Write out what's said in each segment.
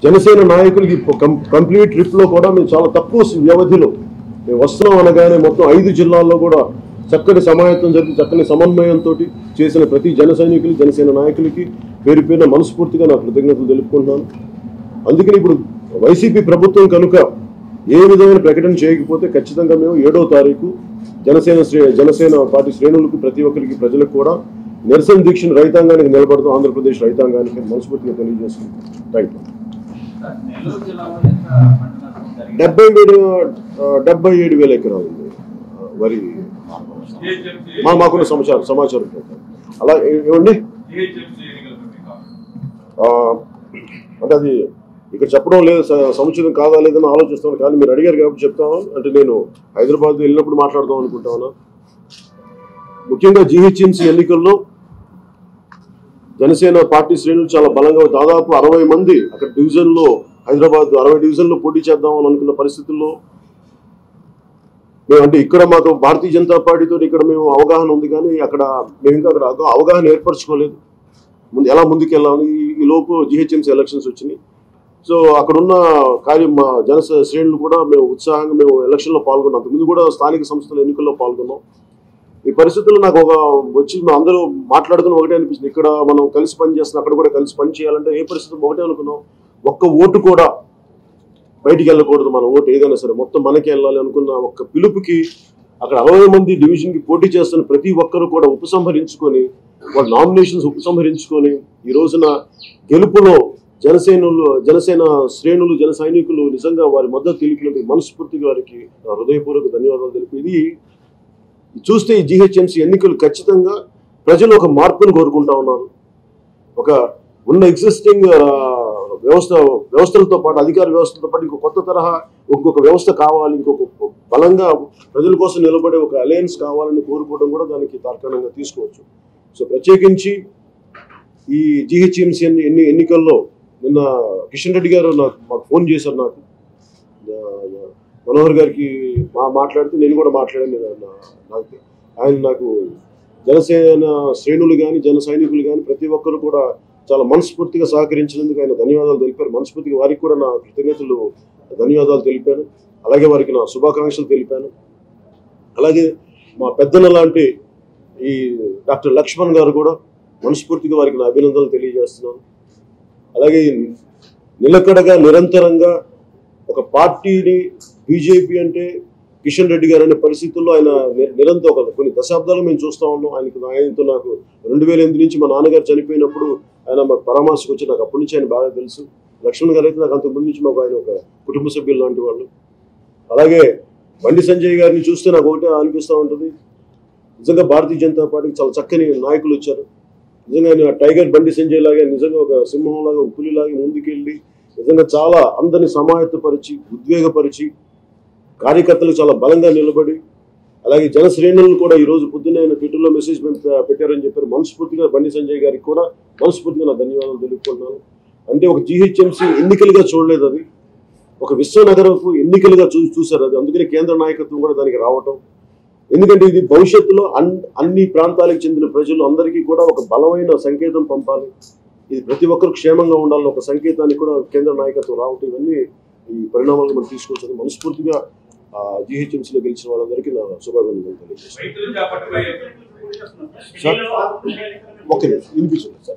జనసేన నాయకులకి కం- complete trip లో కూడా మేము చాలా తక్కువ వ్యవధిలో మేము వస్తున్నాం అనగానే మొత్తం ఐదు జిల్లాల్లో కూడా చక్కని సమాయత్తం జరిగి చక్కని సమన్వయంతో చేసిన ప్రతి జన సైనికులు జనసేన నాయకులకి పేరు పేరున మనస్ఫూర్తిగా నా కృతజ్ఞతలు తెలుపుకుంటున్నాను అందుకని ఇప్పుడు వైసీపీ ప్రభుత్వం కనుక ఏ విధమైన ప్రకటన చేయకపోతే ఖచ్చితంగా మేము ఏడో తారీఖు జనసేన శ్రే జనసేన పార్టీ శ్రేణులకు ప్రతి ఒక్కరికి ప్రజలకు కూడా నిరసన దీక్షను రైతాంగానికి నిలబడతాం ఆంధ్రప్రదేశ్ రైతాంగానికి మనస్ఫూర్తిగా తెలియజేస్తున్నాం థ్యాంక్ యూ సార్, నెల్లూరు జిల్లాలో ఎంత పంట నష్టం జరిగింది డెబ్బై ఏడు ఆ, డెబ్బై ఏడు వేల ఎకరాలు ఉంది ఆ, వరి మా మాకున్న సమాచారం సమాచారం ప్రకారం. అలా ఏ- ఏమండి ఆ, అంటే అది ఇక్కడ చెప్పడం లేదు స- సముచితం కాదా లేదని ఆలోచిస్తాను కానీ మీరు అడిగారు కాబట్టి చెప్తాను అంటే నేను హైదరాబాద్ వెళ్ళినప్పుడు మాట్లాడదాం అనుకుంటాను ముఖ్యంగా జిహెచ్ఎంసీ ఎన్నికల్లో జనసేన పార్టీ శ్రేణులు చాలా బలంగా దాదాపు అరవై మంది అక్కడ డివిజన్లో హైదరాబాద్ అరవై డివిజన్లో పోటీ చేద్దాం అని అనుకున్న పరిస్థితుల్లో మేము అంటే ఇక్కడ మాకు భారతీయ జనతా పార్టీతో ఇక్కడ మేము అవగాహన ఉంది కానీ అక్కడ మేము ఇంకా అక్కడ అవగాహన ఏర్పరచుకోలేదు ముందు ఎలా ముందుకెళ్ళాలి ఈ- ఈ లోపు జిహెచ్ఎంసీ ఎలక్షన్స్ వచ్చినాయి సో అక్కడ ఉన్న కార్యం మా జన శ్రేణులు కూడా మేము ఉత్సాహంగా మేము ఎలక్షన్లో పాల్గొన్నాం అంతకుముందు కూడా స్థానిక సంస్థల ఎన్నికల్లో పాల్గొన్నాం ఈ పరిస్థితుల్లో నాకు ఒక వచ్చి మా అందరూ మాట్లాడుకుని ఒకటే అనిపిస్తుంది ఇక్కడ మనం కలిసి పని చేస్తున్నాం అక్కడ కూడా కలిసి పని చేయాలంటే ఏ పరిస్థితి ఒకటే అనుకున్నాం ఒక్క ఓటు కూడా బయటికి వెళ్ళకూడదు మన ఓటు ఏదైనా సరే మొత్తం మనకి వెళ్ళాలి అనుకున్న ఒక్క పిలుపుకి అక్కడ అరవై మంది డివిజన్కి పోటీ చేస్తున్న ప్రతి ఒక్కరు కూడా ఉపసంహరించుకొని వాళ్ళ నామినేషన్స్ ఉపసంహరించుకొని ఈ రోజున గెలుపులో జనసేనులు జనసేన శ్రేణులు జన సైనికులు నిజంగా వారి మద్దతు తెలిపినందుకు మనస్ఫూర్తిగా వారికి నా హృదయపూర్వక ధన్యవాదాలు తెలిపి ఇది చూస్తే ఈ జిహెచ్ఎంసీ ఎన్నికలు ఖచ్చితంగా ప్రజలు ఒక మార్పును కోరుకుంటా ఉన్నారు ఒక ఉన్న ఎగ్జిస్టింగ్ వ్యవస్థ వ్యవస్థలతో పాటు అధికార వ్యవస్థలతో పాటు ఇంకో కొత్త తరహా ఇంకొక వ్యవస్థ కావాలి ఇంకొక బలంగా ప్రజల కోసం నిలబడే ఒక అలయన్స్ కావాలని కోరుకోవడం కూడా దానికి తార్కాణంగా తీసుకోవచ్చు సో ప్రత్యేకించి ఈ జిహెచ్ఎంసీ ఎన్ని ఎన్ని ఎన్నికల్లో నిన్న కిషన్ రెడ్డి గారు నాకు మాకు ఫోన్ చేశారు నాకు ఆ, మనోహర్ గారికి మా మాట్లాడితే నేను కూడా మాట్లాడాను నా- నా- నాకు ఆయన నాకు జనసేన శ్రేణులు కానీ జన సైనికులు కానీ ప్రతి ఒక్కరు కూడా చాలా మనస్ఫూర్తిగా సహకరించినందుకు ఆయన ధన్యవాదాలు తెలిపారు మనస్ఫూర్తిగా వారికి కూడా నా కృతజ్ఞతలు ధన్యవాదాలు తెలిపాను అలాగే వారికి నా శుభాకాంక్షలు తెలిపాను అలాగే మా పెద్దన్న లాంటి ఈ డాక్టర్ లక్ష్మణ్ గారు కూడా మనస్ఫూర్తిగా వారికి నా అభినందనలు తెలియజేస్తున్నాను అలాగే నిలకడగా నిరంతరంగా ఒక పార్టీని బీజేపీ అంటే కిషన్ రెడ్డి గారు అనే పరిస్థితుల్లో ఆయన ని- నిరంతరం ఒక కొన్ని దశాబ్దాలు మేము చూస్తా ఉన్నాం ఆయనకు ఆయనతో నాకు రెండు వేల ఎనిమిది నుంచి మా నాన్నగారు చనిపోయినప్పుడు ఆయన మాకు పరామర్శకు వచ్చి నాకు అప్పటి నుంచి ఆయన బాగా తెలుసు లక్ష్మణ్ గారు అయితే నాకు అంతకుముందు నుంచి మాకు ఆయన ఒక కుటుంబ సభ్యులు లాంటి వాళ్ళు అలాగే బండి సంజయ్ గారిని చూస్తే నాకు ఒకటే అనిపిస్తూ ఉంటుంది నిజంగా భారతీయ జనతా పార్టీకి చాలా చక్కని నాయకులు వచ్చారు నిజంగా ఆయన టైగర్ బండి సంజయ్ లాగా నిజంగా ఒక సింహం లాగా ఒక పులిలాగా ముందుకెళ్ళి నిజంగా చాలా అందరిని సమాయత్తపరిచి ఉద్వేగపరిచి కార్యకర్తలు చాలా బలంగా నిలబడి అలాగే జన శ్రేణులను కూడా ఈ రోజు పొద్దున్నే ఆయన ట్విట్టర్లో మెసేజ్ పెం- పెట్టారని చెప్పారు మనస్ఫూర్తిగా బండి సంజయ్ గారికి కూడా మనస్ఫూర్తిగా నా ధన్యవాదాలు తెలుపుకుంటున్నాను అంటే ఒక జీహెచ్ఎంసీ ఎన్నికలుగా చూడలేదు అది ఒక విశ్వనగరపు ఎన్నికలుగా చూ చూశారు అది అందుకని కేంద్ర నాయకత్వం కూడా దానికి రావటం ఎందుకంటే ఇది భవిష్యత్తులో అన్ అన్ని ప్రాంతాలకు చెందిన ప్రజలు అందరికీ కూడా ఒక బలమైన సంకేతం పంపాలి ఇది ప్రతి ఒక్కరు క్షేమంగా ఉండాలని ఒక సంకేతాన్ని కూడా కేంద్ర నాయకత్వం రావటం ఇవన్నీ ఈ పరిణామాలను మనం తీసుకోవచ్చు మనస్ఫూర్తిగా జిహెచ్ఎంసీలో గెలిచిన వాళ్ళందరికీ నా శుభాభినందనలు తెలియజేస్తాను రైతులు చేపట్టబోయే సార్ ఓకే వినిపించండి సార్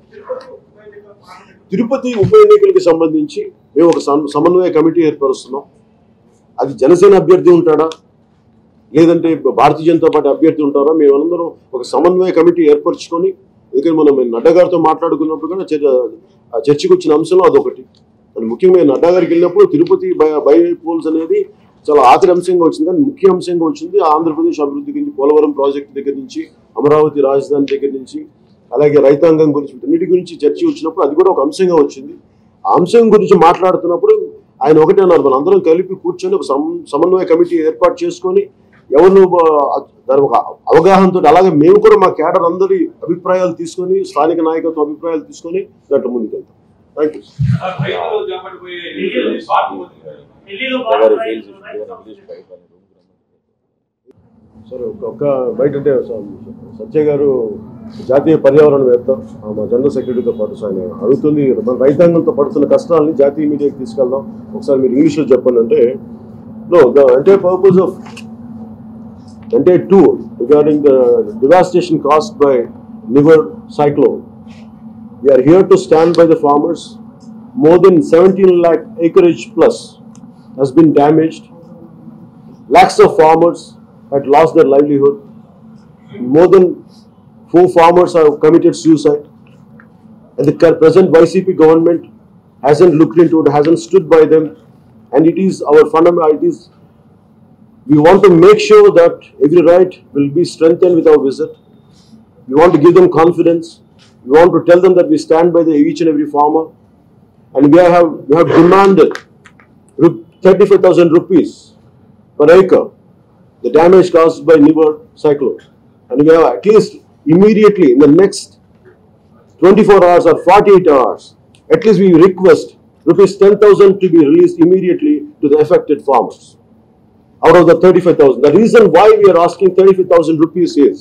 తిరుపతి ఉప ఎన్నికలకు సంబంధించి మేము ఒక సమ- సమన్వయ కమిటీ ఏర్పరుస్తున్నాం అది జనసేన అభ్యర్థి ఉంటాడా లేదంటే భారతీయ జనతా పార్టీ అభ్యర్థి ఉంటారా మేమందరం ఒక సమన్వయ కమిటీ ఏర్పరచుకొని ఎందుకంటే మనం నడ్డా గారితో మాట్లాడుకున్నప్పుడు కూడా చర్చ- ఆ చర్చకు వచ్చిన అంశంలో అదొకటి అది ముఖ్యంగా నడ్డా గారికి వెళ్ళినప్పుడు తిరుపతి బై బై పోల్స్ అనేది చాలా ఆఖరి అంశంగా వచ్చింది కానీ ముఖ్య అంశంగా వచ్చింది ఆంధ్రప్రదేశ్ అభివృద్ధి గురించి పోలవరం ప్రాజెక్టు దగ్గర నుంచి అమరావతి రాజధాని దగ్గర నుంచి అలాగే రైతాంగం గురించి వీటన్నిటి గురించి చర్చ వచ్చినప్పుడు అది కూడా ఒక అంశంగా వచ్చింది ఆ అంశం గురించి మాట్లాడుతున్నప్పుడు ఆయన ఒకటే అన్నారు మన అందరం కలిపి కూర్చొని ఒక సమ- సమన్వయ కమిటీ ఏర్పాటు చేసుకొని ఎవరు దాని ఒక అవగాహనతో అలాగే మేము కూడా మా కేడర్ అందరి అభిప్రాయాలు తీసుకొని స్థానిక నాయకత్వం అభిప్రాయాలు తీసుకొని దాంట్లో ముందుకెళ్తాం థ్యాంక్ యూ రైతులు చేపట్టబోయే ఎన్నికలు స్వార్థం వదిలిపెట్టారు. ఢిల్లీలో భారత్ సరే ఒక ఒక్క బయట అంటే స- సత్య గారు జాతీయ పర్యావరణవేత్త ఆ, మా జనరల్ సెక్రటరీతో పాటు సో ఆయన అడుగుతుంది మన రైతాంగంతో పడుతున్న కష్టాలని జాతీయ మీడియాకి తీసుకెళ్దాం ఒకసారి మీరు ఇంగ్లీష్లో చెప్పండి అంటే నో ద అంటే పర్పస్ ఆఫ్ అంటే to regarding the devastation caused by Nivar cyclone we are here to stand by the farmers more than 17 lakh acreage plus has been damaged lakhs of farmers had lost their livelihood more than four farmers have committed suicide and the cur- present YCP government hasn't looked into it, hasn't stood by them, and it is our fundamental. It is we want to make sure that every right will be strengthened with our visit. We want to give them confidence. We want to tell them that we stand by the, each and every farmer, and we have we have demanded ru- 35,000 rupees per acre the damage caused by Nivar cyclone. And we have at least immediately in the next 24 hours or 48 hours, at least we request rupees 10,000 to be released immediately to the affected farmers out of the 35,000. The reason why we are asking 35,000 rupees is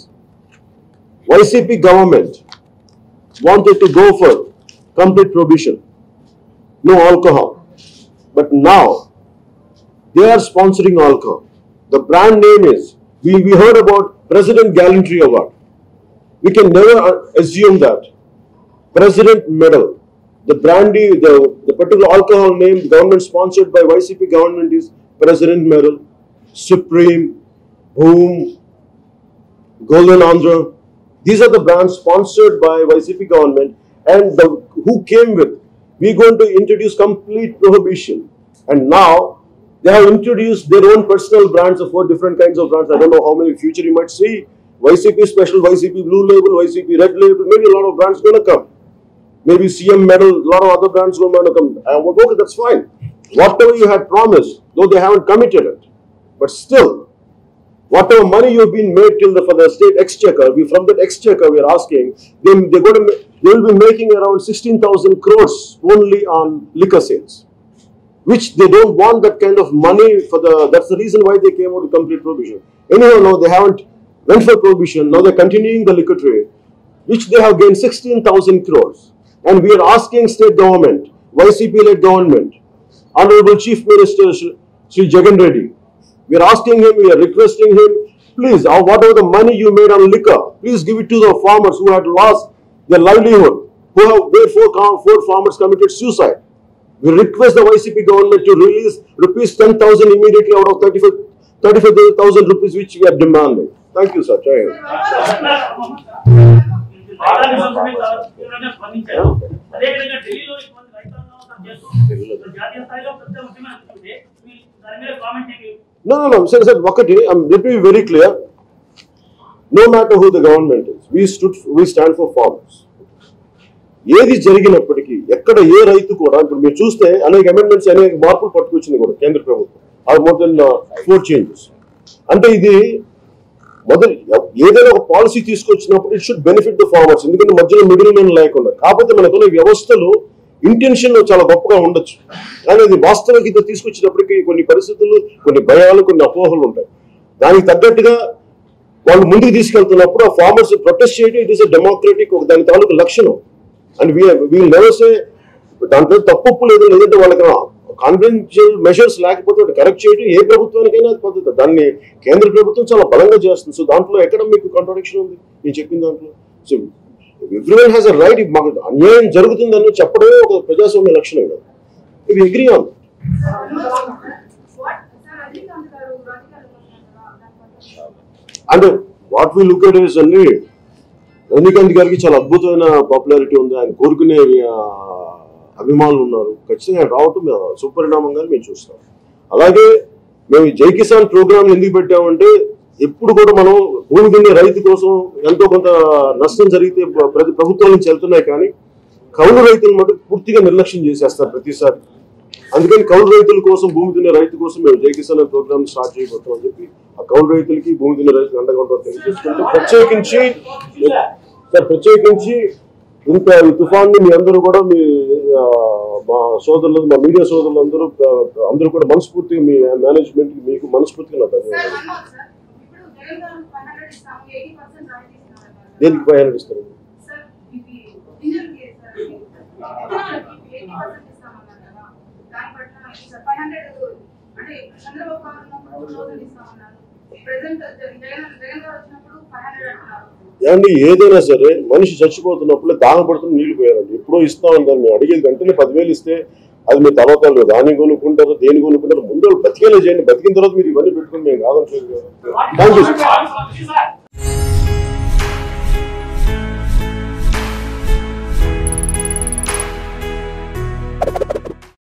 YCP government wanted to go for complete prohibition, no alcohol. But now they are sponsoring alcohol. The brand name is, we, we heard about President Gallantry Award. We can never uh, assume that. President Medal, the brandy, the, the particular alcohol name, the government sponsored by YCP government is President Medal, Supreme, Boom, Golden Andhra. These are the brands sponsored by YCP government and the, who came with, we're going to introduce complete prohibition. And now they have introduced their own personal brands of four different kinds of brands. I don't know how many future you might see. YCP special, YCP blue label, YCP red label, maybe a lot of brands gonna come. Maybe CM medal, a lot of other brands gonna come. Uh, well, okay, that's fine. Whatever you had promised, though they haven't committed it, but still, whatever money you've been made till the for the state exchequer, we from that exchequer we are asking, they they're going to ma- they will be making around sixteen thousand crores only on liquor sales, which they don't want that kind of money for the. That's the reason why they came out with complete prohibition. Anyhow, no, they haven't went for prohibition. Now they're continuing the liquor trade, which they have gained sixteen thousand crores, and we are asking state government, YCP-led government, Honorable Chief Minister Shri Shri Jagan Reddy. We are asking him, we are requesting him, please, uh, whatever the money you made on liquor, please give it to the farmers who had lost their livelihood, who have, where four, co- four farmers committed suicide. We request the YCP government to release rupees 10,000 immediately out of 35 35,000 rupees which we are demanding. Thank you, sir. Jai Hind. ఆదాయ సంస్థని చాలా తీవ్రంగా స్పందించారు అదేవిధంగా ఢిల్లీలో ఇటువంటి రైతాంగం తమ చేస్తూ జాతీయ స్థాయిలో పెద్ద ఉద్యమం అనుకుంటే మీ దాని మీద కామెంట్ ఏంటి No, no, no. Sir, sir, ఒకటి um, let me be very clear. No matter who the government is, we stood, we stand for farmers. ఏది జరిగినప్పటికీ ఎక్కడ ఏ రైతు కూడా ఇప్పుడు మీరు చూస్తే అనేక అమెండ్మెంట్స్ అనేక మార్పులు పట్టుకొచ్చింది కూడా కేంద్ర ప్రభుత్వం are more than four changes అంటే ఇది మొదలు ఏదైనా ఒక పాలసీ తీసుకొచ్చినప్పుడు it should benefit the farmers ఎందుకంటే మధ్యలో మిడిల్ మ్యాన్ లేకుండా కాకపోతే మనకున్న ఈ వ్యవస్థలు ఇంటెన్షన్ చాలా గొప్పగా ఉండొచ్చు కానీ అది వాస్తవికత తీసుకొచ్చినప్పటికీ కొన్ని పరిస్థితులు కొన్ని భయాలు కొన్ని అపోహలు ఉంటాయి దానికి తగ్గట్టుగా వాళ్ళు ముందుకు తీసుకెళ్తున్నప్పుడు ఆ ఫార్మర్స్ ప్రొటెస్ట్ చేయడం ఇట్ ఈస్ డెమోక్రటిక్ ఒక దాని తాలూకు లక్షణం అండ్ వీల్ నెవర్ సే దాంట్లో తప్పు లేదు లేదంటే వాళ్ళకి కాన్ఫిడెన్షియల్ మెషర్స్ లేకపోతే వాటి కరెక్ట్ చేయడం ఏ ప్రభుత్వానికైనా అది పద్ధతి దాన్ని కేంద్ర ప్రభుత్వం చాలా బలంగా చేస్తుంది సో దాంట్లో ఎక్కడ మీకు కాంట్రడిక్షన్ ఉంది నేను చెప్పిన దాంట్లో so everyone has a right మాకు అన్యాయం జరుగుతుందని చెప్పడమే ఒక ప్రజాస్వామ్య లక్షణం కదా ఇది agree on What, sir, Rajinikanth garu రాజకీయాలకు వస్తున్నారు కదా, దానిపట్ల అంటే what we look at is అండి రజనీకాంత్ గారికి చాలా అద్భుతమైన పాపులారిటీ ఉంది ఆయన కోరుకునే ఆ, అభిమానులు ఉన్నారు ఖచ్చితంగా ఆయన రావటం మేము సుపరిణామంగా మేము చూస్తాం అలాగే మేము ఈ జై కిసాన్ ప్రోగ్రామ్ ఎందుకు పెట్టామంటే ఎప్పుడు కూడా మనం భూమి దున్నే రైతు కోసం ఎంతో కొంత నష్టం జరిగితే ప్ర- ప్రతి ప్రభుత్వం నుంచి వెళ్తున్నాయి కానీ కౌలు రైతులు మటుకు పూర్తిగా నిర్లక్ష్యం చేసేస్తారు ప్రతిసారి అందుకని కౌలు రైతుల కోసం భూమి దున్నే రైతు కోసం మేము జై కిసాన్ ప్రోగ్రామ్ స్టార్ట్ చేయబోతాం అని చెప్పి ఆ కౌలు రైతులకి భూమి దున్నే రైతులకు అండగా ఉంటాం తెలియజేసుకుంటూ ప్రత్యేకించి సార్ ప్రత్యేకించి ఇంత ఈ తుఫాన్ని మీ అందరూ కూడా మీ ఆ, మా సోదరులు మా మీడియా సోదరులు అందరూ ఆ, అందరూ కూడా మనస్ఫూర్తిగా మీ మేనేజ్మెంట్ మీకు మనస్ఫూర్తిగా నా సార్, ధన్యవాదాలు one more, sir. ఇప్పుడు జగన్ గారు 500 ఇస్తాము, 80% రాయితీ ఇస్తున్నారు అన్నారు. దేనికి ఫైవ్ హండ్రెడ్ ఇస్తారు సార్ ఇది ఇంజన్కి సార్ ఇది విత్తనాలకి ఎయిటీ పర్సెంట్ ఇస్తామన్నారు కదా దాని పట్ల సార్ ఫైవ్ హండ్రెడ్ అంటే చంద్రబాబు గారు ఉన్నప్పుడు టూ థౌసండ్ ఇస్తామన్నారు ప్రెసెంట్ జగన్ జగన్ గారు వచ్చినప్పుడు ఫైవ్ హండ్రెడ్ అంటున్నారు ఏమండి ఏదైనా సరే మనిషి చచ్చిపోతున్నప్పుడు దాహం పడుతున్న నీళ్లు పోయారండి ఎప్పుడో ఇస్తామని దాన్ని మేము అడిగేది వెంటనే పదివేలు ఇస్తే అది మీ తర్వాత ధాన్యం కొనుక్కుంటారు దేని కొనుక్కుంటారు ముందు వాళ్ళు బతికేలా చేయండి బతికిన తర్వాత మీరు ఇవన్నీ పెట్టుకుని మేము కాదని థ్యాంక్ యూ సార్